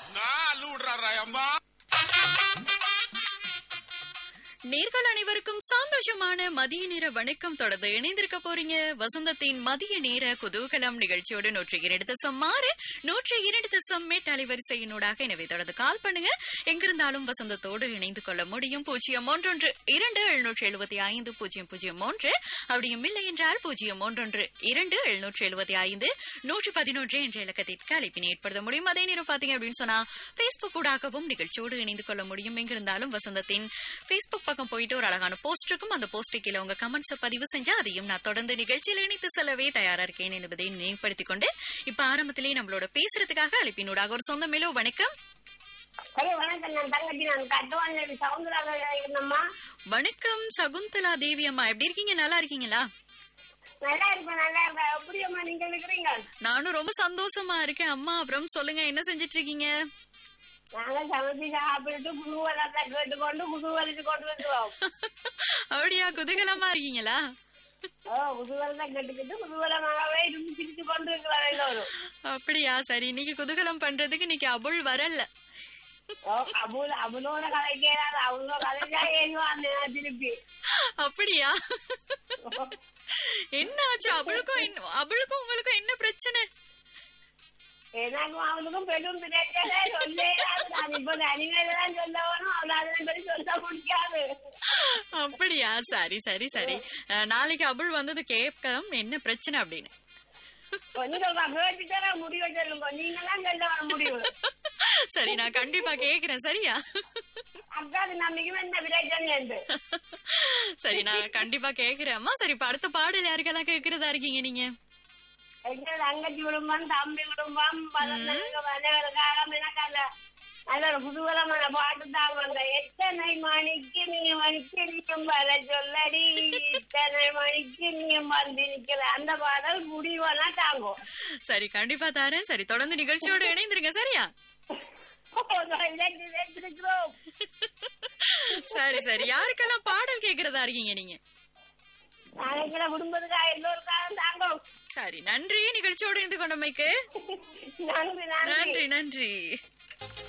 நான் அள்ளு விடுறாரா அம்மா நேர்கள் அனைவருக்கும் சந்தோஷமான மதிய நேர வணக்கம் தொடர்ந்து இணைந்திருக்க போறீங்க வசந்தத்தின் மதிய நேர குதூகலம் நிகழ்ச்சியோடு நூற்றி இரண்டு தசம் மாறு நூற்றி இரண்டு தசம் மேட் அலைவரிசையினூடாக எனவே தொடர்ந்து கால் பண்ணுங்க எங்கிருந்தாலும் வசந்தத்தோடு இணைந்து கொள்ள முடியும் பூஜ்ஜியம் ஒன்றொன்று இரண்டு எழுநூற்றி எழுபத்தி ஐந்து பூஜ்ஜியம் பூஜ்ஜியம் மூன்று அப்படியும் இல்லை என்றால் பூஜ்ஜியம் ஒன்றொன்று இரண்டு எழுநூற்றி எழுபத்தி ஐந்து நூற்றி பதினொன்று என்ற இலக்கத்திற்கு அழைப்பினை ஏற்படுத்த முடியும் அதே நேரம் பாத்தீங்க அப்படின்னு சொன்னா பேஸ்புக் ஊடாகவும் நிகழ்ச்சியோடு இணைந்து கொள்ள முடியும் எங்கிருந்தாலும் வசந்தத்தின் பேஸ்புக் பக்கம் போயிட்டு ஒரு அழகான போஸ்ட் இருக்கும் அந்த போஸ்ட் கீழே உங்க கமெண்ட்ஸ் பதிவு செஞ்சா அதையும் நான் தொடர்ந்து நிகழ்ச்சியில் இணைத்து செல்லவே தயாரா இருக்கேன் என்பதை நினைவுபடுத்திக் கொண்டு இப்ப ஆரம்பத்திலேயே நம்மளோட பேசுறதுக்காக அழைப்பினூடாக ஒரு சொந்த மேலோ வணக்கம் சரி வணக்கம் நான் தங்கச்சி நான் கட்டுவாங்க சவுந்தராக இருந்தம்மா வணக்கம் சகுந்தலா தேவி அம்மா எப்படி இருக்கீங்க நல்லா இருக்கீங்களா நல்லா இருப்பேன் நல்லா இருப்பேன் எப்படியம்மா நீங்க இருக்கிறீங்க நானும் ரொம்ப சந்தோஷமா இருக்கேன் அம்மா அப்புறம் சொல்லுங்க என்ன செஞ்சிட்டு இருக்கீங்க நாங்க சமைச்சு சாப்பிட்டு குதூகலத்தை கேட்டுக்கொண்டு குதூகலிட்டு கொண்டு வந்துருவோம் அப்படியா குதூகலமா இருக்கீங்களா ஓ குதூகலத்தை கேட்டுக்கிட்டு குதூகலமாகவே இருந்து சிரிச்சு கொண்டு இருக்கிறோம் எல்லோரும் அப்படியா சரி இன்னைக்கு குதூகலம் பண்றதுக்கு இன்னைக்கு அபுள் வரல ஓ அபுல் அபுலோட கதைக்கிறாரு அவங்களோட கதைக்கா ஏங்குவாங்க திருப்பி அப்படியா என்ன ஆச்சு அவளுக்கும் என்ன- அவளுக்கும் உங்களுக்கும் என்ன பிரச்சனை எனக்கும் அவனுக்கும் பெரும் பிரச்சனை சொல்லே நான் இப்ப அனிமேல தான் சொல்ல வரும் அவளை அதனை பற்றி சொல்ல முடியாது அப்படியா சரி சரி சரி அஹ், நாளைக்கு அபுள் வந்தது கேட்கலாம் என்ன பிரச்சனை அப்படின்னு கொஞ்சம் கேட்டுட்டு முடிவு சொல்லுங்க நீங்க தான் சொல்ல வர முடிவு சரி நான் கண்டிப்பா கேக்குறேன் சரியா அக்கா அது நம்பிக்கை என்ன பிரச்சனை என்று சரி நான் கண்டிப்பா கேக்குறேன் அம்மா சரி இப்ப அடுத்த பாடல் யாருக்கெல்லாம் கேக்குறதா இருக்கீங்க நீங்க எங்க தங்கச்சி குடும்பம் தம்பி குடும்பம் பதந்தங்க வந்தவர்களுக்காக எனக்கு அந்த நல்ல ஒரு குதூகலமான பாட்டு தான் வந்த எத்தனை மணிக்கு நீ மணிக்கு நீயும் வர சொல்லடி இத்தனை மணிக்கு நீயும் வந்து நிக்கல அந்த பாடல் முடிவனா தாங்கும் சரி கண்டிப்பா தரேன் சரி தொடர்ந்து நிகழ்ச்சியோட இணைந்திருங்க சரியா இருக்கிறோம் சரி சரி யாருக்கெல்லாம் பாடல் கேக்குறதா இருக்கீங்க நீங்க நாளைக்கு குடும்பத்துக்காக எல்லோருக்காக தாங்கும் சரி நன்றி நிகழ்ச்சியோடு இருந்து கொண்டமைக்கு நன்றி நன்றி நன்றி நன்றி